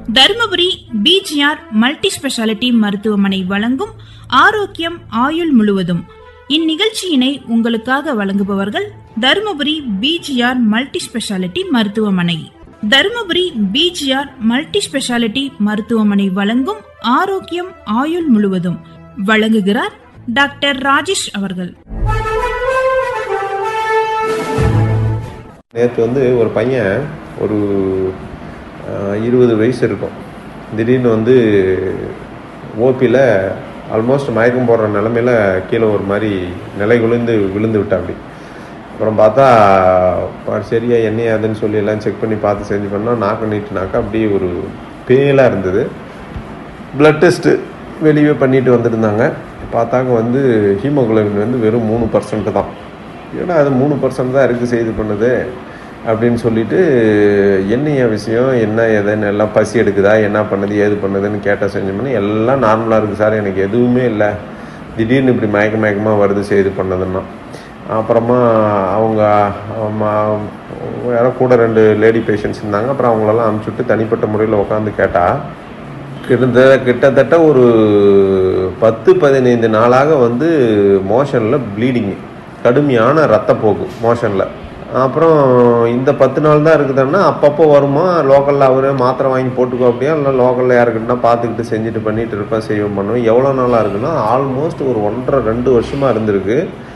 Dharmapuri PGR multi speciality மருத்துவமனை வழங்கும் ஆரோக்கியம் ஆயுள் முழுவதும் இந்நிகழ்ச்சியினை உங்களுக்காக வழங்குபவர்கள் தருமபுரி பிஜிஆர் மல்டி ஸ்பெஷாலிட்டி மருத்துவமனை தருமபுரி பிஜிஆர் மல்டி ஸ்பெஷாலிட்டி மருத்துவமனை வழங்கும் ஆரோக்கியம் ஆயுள் முழுவதும் வழங்குகிறார் டாக்டர் ராஜேஷ் அவர்கள் நேற்று வந்து ஒரு பையன் ஒரு அஹ், இருபது வயசு இருக்கும் திடீர்னு வந்து ஓபியில் ஆல்மோஸ்ட் மயக்கம் போடுற நிலமையில கீழே ஒரு மாதிரி நிலை குளிந்து விழுந்து விட்டாப்படி அப்புறம் பார்த்தா ப- சரியா என்ன அதுன்னு சொல்லி எல்லாம் செக் பண்ணி பார்த்து செஞ்சு பண்ணால் நாக்கு நீட்டுனாக்கா அப்படியே ஒரு பேலாக இருந்தது பிளட் டெஸ்ட்டு வெளியே பண்ணிட்டு வந்திருந்தாங்க பார்த்தாக்க வந்து ஹீமோகுளோபின் வந்து வெறும் மூணு பர்சன்ட் தான் ஏன்னா அது மூணு பர்சன்ட் தான் இருக்குது செய்து பண்ணுது அப்படின்னு சொல்லிட்டு என்னைய விஷயம் என்ன எதுன்னு எல்லாம் பசி எடுக்குதா என்ன பண்ணுது ஏது பண்ணுதுன்னு கேட்டால் செஞ்சோம்னா எல்லாம் நார்மலாக இருக்குது சார் எனக்கு எதுவுமே இல்லை திடீர்னு இப்படி மயக்க மயக்கமாக வருது செய்து பண்ணதுன்னா அப்புறமா அவங்க ஆமா, யாரோ கூட ரெண்டு லேடி பேஷண்ட்ஸ் இருந்தாங்க அப்புறம் அவங்களெல்லாம் அனுப்பிச்சுட்டு தனிப்பட்ட முறையில் உட்காந்து கேட்டால் கிட்டத்தட்ட கிட்டத்தட்ட ஒரு பத்து பதினைந்து நாளாக வந்து மோஷனில் ப்ளீடிங்கு கடுமையான ரத்தப்போக்கு மோஷனில் அப்புறம் இந்த பத்து நாள் தான் இருக்குதுன்னா அப்பப்போ வருமா லோக்கலில் அவரே மாத்திரை வாங்கி போட்டுக்கோ அப்படியா இல்லை லோக்கலில் யாருக்கிட்டனா பார்த்துக்கிட்டு செஞ்சுட்டு பண்ணிட்டு இருப்பேன் செய்வோம் பண்ணுவேன் எவ்வளோ நாளாக இருக்குன்னா ஆல்மோஸ்ட் ஒரு ஒன்றரை ரெண்டு வருஷமாக இருந்திருக்கு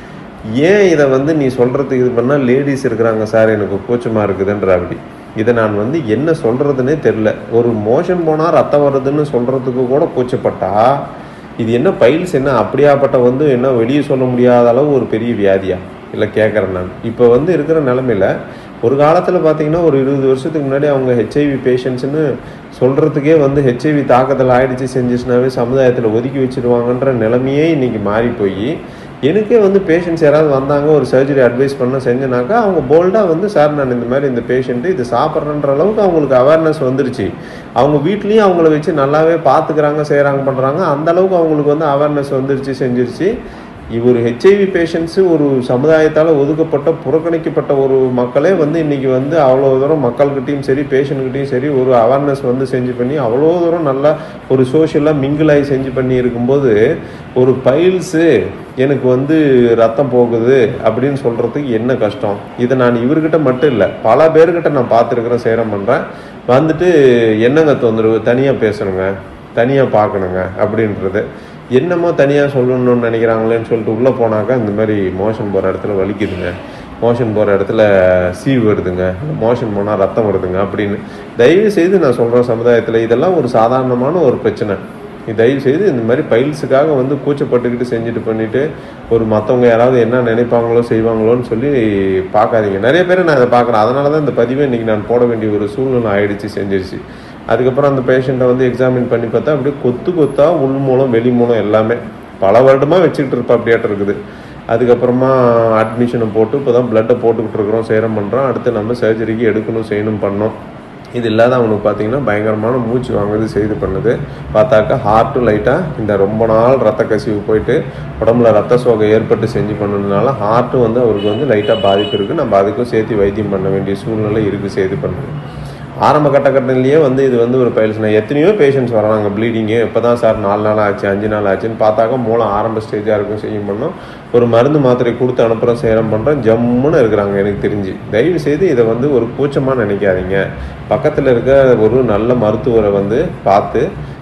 ஏன் இதை வந்து நீ சொல்கிறதுக்கு இது பண்ணால் லேடிஸ் இருக்கிறாங்க சார் எனக்கு கூச்சமாக இருக்குதுன்ற அப்படி இதை நான் வந்து என்ன சொல்கிறதுனே தெரில ஒரு மோஷன் போனால் ரத்தம் வருதுன்னு சொல்கிறதுக்கு கூட கூச்சப்பட்டா இது என்ன பைல்ஸ் என்ன அப்படியாப்பட்ட வந்து என்ன வெளியே சொல்ல முடியாத அளவு ஒரு பெரிய வியாதியா இல்லை கேட்குறேன் நான் இப்போ வந்து இருக்கிற நிலமையில ஒரு காலத்தில் பார்த்தீங்கன்னா ஒரு இருபது வருஷத்துக்கு முன்னாடி அவங்க ஹெச்ஐவி பேஷண்ட்ஸ்னு சொல்கிறதுக்கே வந்து ஹெச்ஐவி தாக்கத்தில் ஆயிடுச்சு செஞ்சுச்சுனாவே சமுதாயத்தில் ஒதுக்கி வச்சிருவாங்கன்ற நிலைமையே இன்னைக்கு மாறி போய் எனக்கே வந்து பேஷண்ட்ஸ் யாராவது வந்தாங்க ஒரு சர்ஜரி அட்வைஸ் பண்ண செஞ்சனாக்கா அவங்க போல்டாக வந்து சார் நான் இந்த மாதிரி இந்த பேஷண்ட்டு இது சாப்பிட்றன்ற அளவுக்கு அவங்களுக்கு அவேர்னஸ் வந்துருச்சு அவங்க வீட்லேயும் அவங்கள வச்சு நல்லாவே பார்த்துக்கிறாங்க செய்கிறாங்க பண்ணுறாங்க அந்த அளவுக்கு அவங்களுக்கு வந்து அவேர்னஸ் வந்துருச்சு செஞ்சிருச்சு இவர் ஹெச்ஐவி பேஷண்ட்ஸு ஒரு சமுதாயத்தால் ஒதுக்கப்பட்ட புறக்கணிக்கப்பட்ட ஒரு மக்களே வந்து இன்னைக்கு வந்து அவ்வளோ தூரம் மக்கள்கிட்டையும் சரி பேஷண்ட்கிட்டையும் சரி ஒரு அவேர்னஸ் வந்து செஞ்சு பண்ணி அவ்வளோ தூரம் நல்லா ஒரு சோஷியலாக மிங்கிள் ஆகி செஞ்சு பண்ணி இருக்கும்போது ஒரு பைல்ஸு எனக்கு வந்து ரத்தம் போகுது அப்படின்னு சொல்கிறதுக்கு என்ன கஷ்டம் இதை நான் இவர்கிட்ட மட்டும் இல்லை பல பேர்கிட்ட நான் பார்த்துருக்குறேன் சேரம் பண்ணுறேன் வந்துட்டு என்னங்க தொந்தரவு தனியாக பேசணுங்க தனியாக பார்க்கணுங்க அப்படின்றது என்னமோ தனியாக சொல்லணும்னு நினைக்கிறாங்களேன்னு சொல்லிட்டு உள்ளே போனாக்கா இந்த மாதிரி மோஷன் போகிற இடத்துல வலிக்குதுங்க மோஷன் போகிற இடத்துல சீவு வருதுங்க மோஷன் போனால் ரத்தம் வருதுங்க அப்படின்னு தயவு செய்து நான் சொல்கிறேன் சமுதாயத்தில் இதெல்லாம் ஒரு சாதாரணமான ஒரு பிரச்சனை இது தயவு செய்து இந்த மாதிரி பைல்ஸுக்காக வந்து கூச்சப்பட்டுக்கிட்டு செஞ்சுட்டு பண்ணிட்டு ஒரு மற்றவங்க யாராவது என்ன நினைப்பாங்களோ செய்வாங்களோன்னு சொல்லி பார்க்காதீங்க நிறைய பேர் நான் அதை பார்க்குறேன் அதனால தான் இந்த பதிவை இன்றைக்கி நான் போட வேண்டிய ஒரு சூழ்நிலை ஆயிடுச்சு செஞ்சிருச்சு அதுக்கப்புறம் அந்த பேஷண்ட்டை வந்து எக்ஸாமின் பண்ணி பார்த்தா அப்படியே கொத்து கொத்தா உள் மூலம் வெளி மூலம் எல்லாமே பல வருடமாக வச்சுக்கிட்டு இருப்பா அப்படியாட்டு இருக்குது அதுக்கப்புறமா அட்மிஷனை போட்டு இப்போ தான் பிளட்டை போட்டுக்கிட்டு இருக்கிறோம் சேரம் பண்ணுறோம் அடுத்து நம்ம சர்ஜரிக்கு எடுக்கணும் செய்யணும் பண்ணோம் இது இல்லாத அவனுக்கு பார்த்தீங்கன்னா பயங்கரமான மூச்சு வாங்குறது செய்து பண்ணுது பார்த்தாக்கா ஹார்ட்டும் லைட்டாக இந்த ரொம்ப நாள் ரத்த கசிவு போயிட்டு உடம்புல ரத்த சோகை ஏற்பட்டு செஞ்சு பண்ணதுனால ஹார்ட்டும் வந்து அவருக்கு வந்து லைட்டாக பாதிப்பு இருக்குது நம்ம அதுக்கும் சேர்த்து வைத்தியம் பண்ண வேண்டிய சூழ்நிலை இருக்குது செய்து பண்ணுது ஆரம்ப கட்டக்கட்டத்திலேயே வந்து இது வந்து ஒரு பயில்ஸ்னா எத்தனையோ பேஷண்ட்ஸ் வராங்க ப்ளீடிங்கு இப்போ தான் சார் நாலு நாள் ஆச்சு அஞ்சு நாள் ஆச்சுன்னு பார்த்தாக்க மூலம் ஆரம்ப ஸ்டேஜாக இருக்கும் செய்யும் பண்ணோம் ஒரு மருந்து மாத்திரை கொடுத்து அனுப்புகிறோம் சேரம் பண்ணுறோம் ஜம்முன்னு இருக்கிறாங்க எனக்கு தெரிஞ்சு தயவு செய்து இதை வந்து ஒரு கூச்சமாக நினைக்காதீங்க பக்கத்தில் இருக்க ஒரு நல்ல மருத்துவரை வந்து பார்த்து